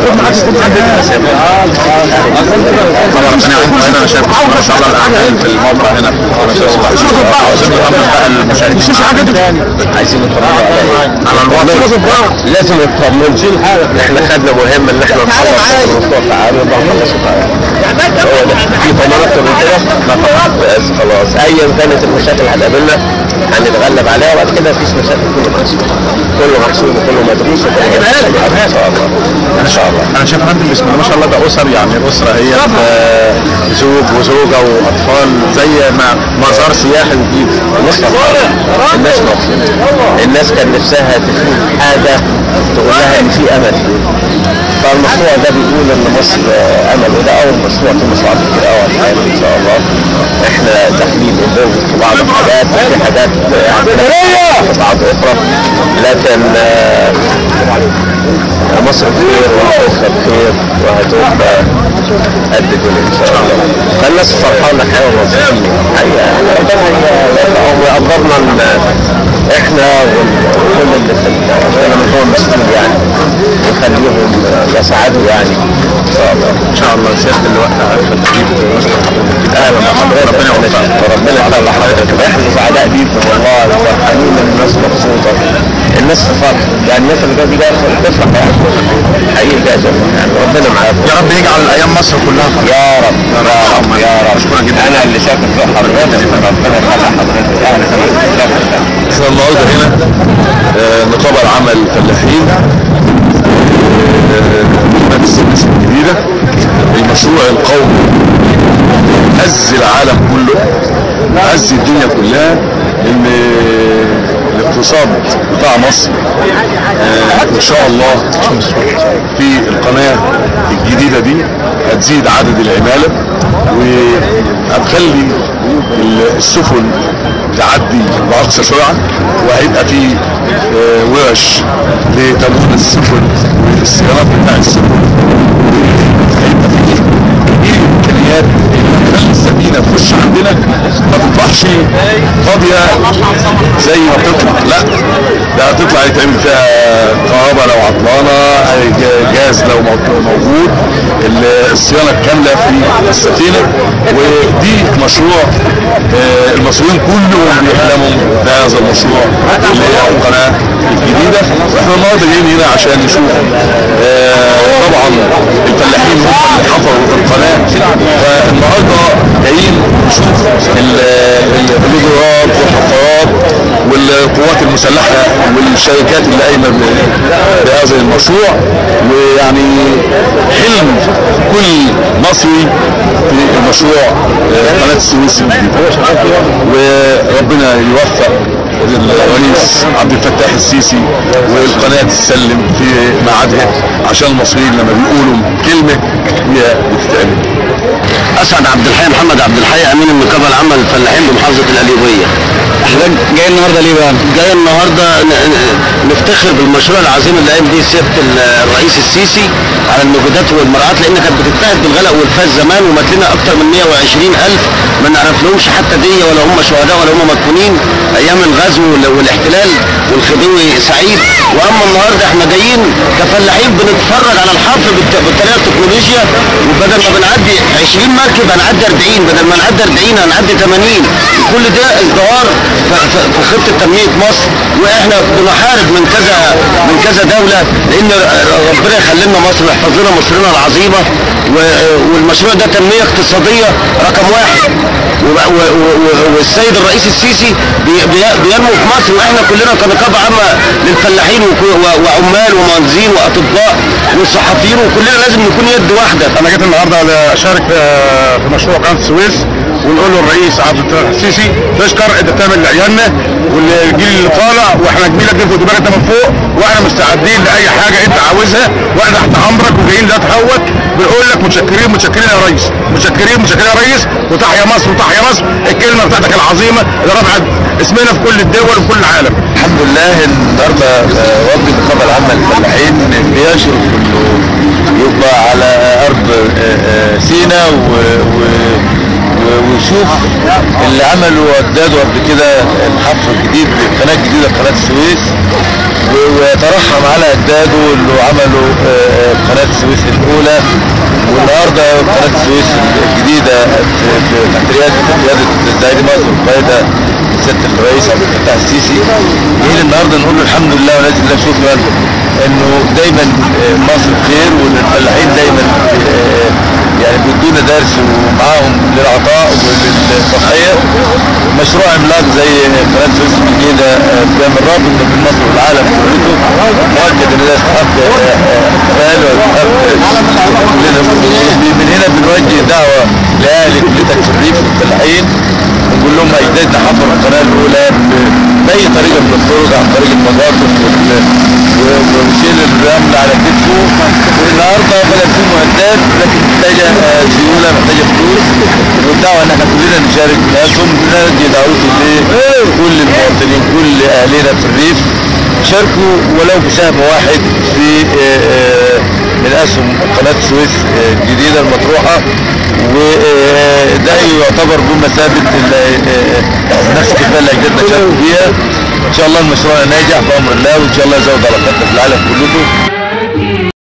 طبعا انا عندي هنا شايف ما شاء الله الاعمال في الموقع هنا في عاوزين نطمن بقى المشاهدين عايزين نطمن على الوضع لازم نطمن احنا خدنا مهمه ان احنا نخلص المشروع تعالى يبقى نخلصه تعالى هو ده في طمانه اكتر من كده ما طبعا بس خلاص ايا كانت المشاكل اللي هتقابلنا هنتغلب عليها وبعد كده مفيش مشاكل كله محسوب كله محسوب وكله مدروس وكل حاجه ان شاء الله ان شاء الله انا شايف عندي بسم الله ما شاء الله ده اسر يعني الاسره هي آه، زوج وزوجه واطفال زي ما مزار سياحي جديد الناس فرحانة. الناس مبسوطة الناس كان نفسها تشوف حاجة تقول لها ان في امل فالمشروع ده بيقول ان مصر آه، امل وده اول مشروع في مشروعات كتير قوي هتتعمل ان شاء الله احنا داخلين قدام في بعض الحاجات وفي حاجات آه، عندنا في بعض اخرى لكن آه، مصر بخير وهتوصل بخير وهتبقى قد الدنيا ان شاء الله فالناس فرحانه حلوه ومبسوطين حقيقه ربنا يقدرنا ان احنا وكل اللي في ربنا من هو المسؤول يعني يخليهم يسعدوا يعني ان شاء الله ان شاء الله سياده اللواء عارفه تجيب اهلا بحضرتك ربنا يوفقك. وربنا يخلي حضرتك احنا سعداء بيكم والله فرحانين الناس مبسوطه الناس في فرح يعني الناس اللي جايه دي جايه تفرح يعني حقيقي جايه تفرح يعني ربنا معاكم يا رب يجعل ايام مصر كلها فرح يا رب يا رب يا رب مشكورة جدا. انا اللي شاكر في حضرتك ربنا يخلي حضرتك اهلا وسهلا احنا النهارده هنا آه، نقابه العمل الفلاحين قناه السادس الجديده المشروع القومي هز العالم كله هز الدنيا كلها ان الاقتصاد بتاع مصر آه، ان شاء الله في القناه الجديده دي هتزيد عدد العماله وهتخلي السفن تعدي باقصى سرعه وهيبقى في آه، ورش لتموين السفن والصيانات بتاع السفن هيبقى في في امكانيات ان تخلي السفينه تخش عندنا ما تطلعش فاضيه زي ما بتطلع لا ده هتطلع يتعمل فيها كهرباء لو عطلانه ج- جاز لو مو- موجود ال- الصيانه الكامله في السفينه ودي مشروع آه، المصريين كلهم بيحلموا بهذا المشروع اللي هي القناه الجديده واحنا النهارده جايين هنا عشان نشوف آه، طبعا الفلاحين هم اللي حفروا القناه فالنهارده جايين نشوف ال- ال- الادارات والحفارات والقوات المسلحه والشركات اللي قايمه ب- بهذا المشروع ويعني حلم كل مصري في مشروع آه، قناه السويس الجديده وربنا يوفق الرئيس عبد الفتاح السيسي والقناه تسلم في ميعادها عشان المصريين لما بيقولوا كلمه هي بتتعمل اسعد عبد الحي محمد عبد الحي امين النقابه العامه للفلاحين بمحافظه القليوبيه حضرتك جاي النهارده ليه بقى؟ جاي النهارده ن- ن- نفتخر بالمشروع العظيم اللي قام بيه سياده ال- الرئيس السيسي على المبيدات والمراعات لان كانت بتنتهك بالغلاء والفاس زمان ومات لنا اكتر من 120 الف ما نعرفلهمش حتى ديه ولا هم شهداء ولا هم مدفونين ايام الغزو وال- والاحتلال والخديوي سعيد واما النهارده احنا جايين كفلاحين بنتفرج على الحفر بالت- بالطريقه التكنولوجيا وبدل ما بنعدي 20 مركب هنعدي 40 بدل ما نعدي 40 هنعدي 80 كل ده ازدهار ف- ف- في خطه تنميه مصر واحنا بنحارب من كذا من كذا دوله لان ربنا يخلي لنا مصر ويحفظ لنا مصرنا العظيمه و- والمشروع ده تنميه اقتصاديه رقم واحد و- و- و- والسيد الرئيس السيسي بي- بي- بينمو في مصر واحنا كلنا كنقابه عامه للفلاحين وك- و- وعمال ومهندسين واطباء والصحفيين وكلنا لازم نكون يد واحده انا جيت النهارده اشارك في- في مشروع قناه السويس ونقول له الرئيس عبد الفتاح السيسي تشكر انت بتعمل لعيالنا والجيل اللي طالع واحنا جميلك دي فوق دماغك من فوق واحنا مستعدين لاي حاجه انت عاوزها واحنا تحت امرك وجايين لا تهوت بنقول لك متشكرين متشكرين يا ريس متشكرين متشكرين يا ريس وتحيا مصر وتحيا مصر الكلمه بتاعتك العظيمه اللي رفعت اسمنا في كل الدول وفي كل العالم الحمد لله النهارده وفد النقابه العامه للفلاحين بيشرف انه يبقى على ارض آه، آه، سينا و- و- و- ويشوف اللي عمله اجداده قبل كده الحفر الجديد لقناه جديده قناه السويس و- ويترحم على اجداده اللي عملوا آه، آه، قناه السويس الاولى والنهارده قناه السويس الجديده في- في- تحت رياده قياده الزعيم مصر القائده سياده الرئيس عبد الفتاح السيسي جايين النهارده نقول له الحمد لله ونجزي الله شكرا انه دايما آه، مصر بخير والفلاحين دايما آه، يعني بيدونا درس ومعاهم للعطاء وللتضحيه مشروع عملاق زي قناه سويس الجديده آه، بيعمل رابط ما بين مصر والعالم كله مؤكد ان ده يستحق آه، آه، احتفال ويستحق كلنا من هنا بنوجه دعوه لاهل كليه الريف والفلاحين ونقول لهم اجدادنا حفروا القناه الاولى ب- باي طريقه من الطرق عن طريق المضاطف وال- و- وشيل الرمل على كتفه والنهارده بدا في معدات لكن محتاجه آه، سيوله محتاجه فلوس والدعوه ان احنا كلنا نشارك بناسهم بنرجي دعوته لكل المواطنين كل اهلنا في الريف شاركوا ولو بسهم واحد في آه، آه، من اسهم قناه السويس آه، الجديده المطروحه وده يعتبر بمثابه ال- آه، نفس الكفايه اللي اجدادنا شاركوا فيها ان شاء الله المشروع ناجح بامر الله وان شاء الله يزود علاقاتنا في العالم كله